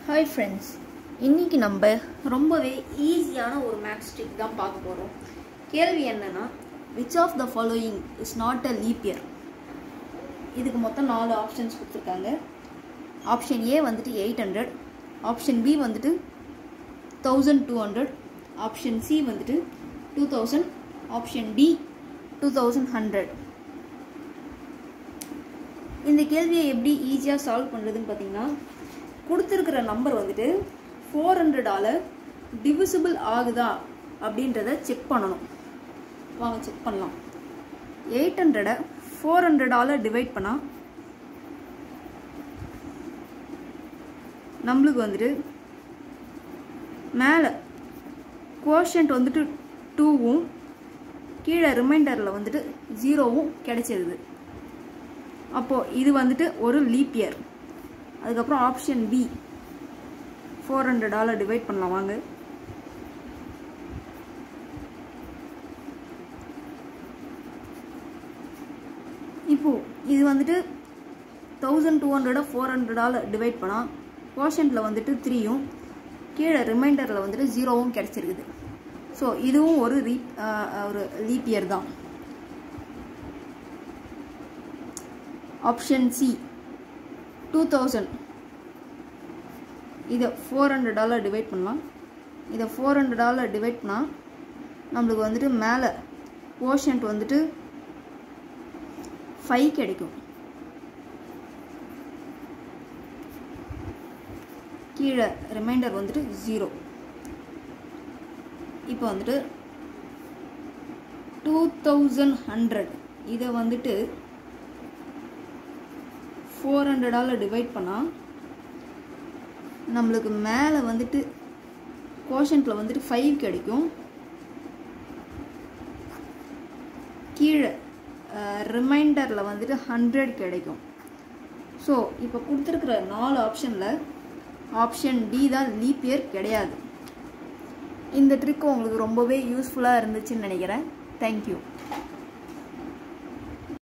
hi friends இன்னைக்கு நம்ம ரொம்பவே ஈஸியான ஒரு மேக்ஸ் ட்ரிக் தான் பார்க்க போகிறோம் கேள்வி என்னன்னா which of the following is not a leap year இதுக்கு மொத்தம் நாலு ஆப்ஷன்ஸ் கொடுத்துருக்காங்க ஆப்ஷன் ஏ வந்துட்டு எயிட் ஹண்ட்ரட் ஆப்ஷன் பி வந்துட்டு thousand two hundred option C வந்துட்டு two thousand option D two thousand hundred இந்த கேள்வியை எப்படி ஈஸியாக சால்வ் பண்ணுறதுன்னு பார்த்தீங்கன்னா கொடுத்துருக்கிற நம்பர் வந்துட்டு ஃபோர் ஹண்ட்ரடால் டிவிசிபிள் ஆகுதா அப்படின்றத செக் பண்ணணும் வாங்க செக் பண்ணலாம் எயிட் ஹண்ட்ரடை ஃபோர் ஹண்ட்ரடால் டிவைட் பண்ணால் நம்மளுக்கு வந்துட்டு மேலே கோஷன்ட் வந்துட்டு டூவும் கீழே ரிமைண்டரில் வந்துட்டு ஜீரோவும் கிடைச்சிருது அப்போது இது வந்துட்டு ஒரு லீப் இயர் அதுக்கப்புறம் ஆப்ஷன் பி ஃபோர் ஹண்ட்ரடால் டிவைட் பண்ணலாம் வாங்க இப்போது இது வந்துட்டு தௌசண்ட் டூ ஹண்ட்ரடை ஃபோர் ஹண்ட்ரடால் டிவைட் பண்ணால் கோஷன்ட்டில் வந்துட்டு த்ரீயும் கீழே ரிமைண்டரில் வந்துட்டு ஜீரோவும் கிடச்சிருக்குது ஸோ இதுவும் ஒரு ரீ ஒரு லீப் இயர் தான் ஆப்ஷன் சி டூ தௌசண்ட் இதை ஃபோர் ஹண்ட்ரடால் டிவைட் பண்ணலாம் இதை ஃபோர் ஹண்ட்ரடால் டிவைட் பண்ணால் நம்மளுக்கு வந்துட்டு மேலே கோஷன்ட் வந்துட்டு ஃபைவ் கிடைக்கும் கீழே ரிமைண்டர் வந்துட்டு ஜீரோ இப்போ வந்துட்டு டூ தௌசண்ட் ஹண்ட்ரட் இதை வந்துட்டு ஃபோர் ஹண்ட்ரடால் டிவைட் பண்ணால் நம்மளுக்கு மேலே வந்துட்டு கோஷன்ட்டில் வந்துட்டு ஃபைவ் கிடைக்கும் கீழே ரிமைண்டரில் வந்துட்டு ஹண்ட்ரட் கிடைக்கும் ஸோ இப்போ கொடுத்துருக்குற நாலு ஆப்ஷனில் ஆப்ஷன் டி தான் லீப் இயர் கிடையாது இந்த ட்ரிக் உங்களுக்கு ரொம்பவே யூஸ்ஃபுல்லாக இருந்துச்சுன்னு நினைக்கிறேன் தேங்க்யூ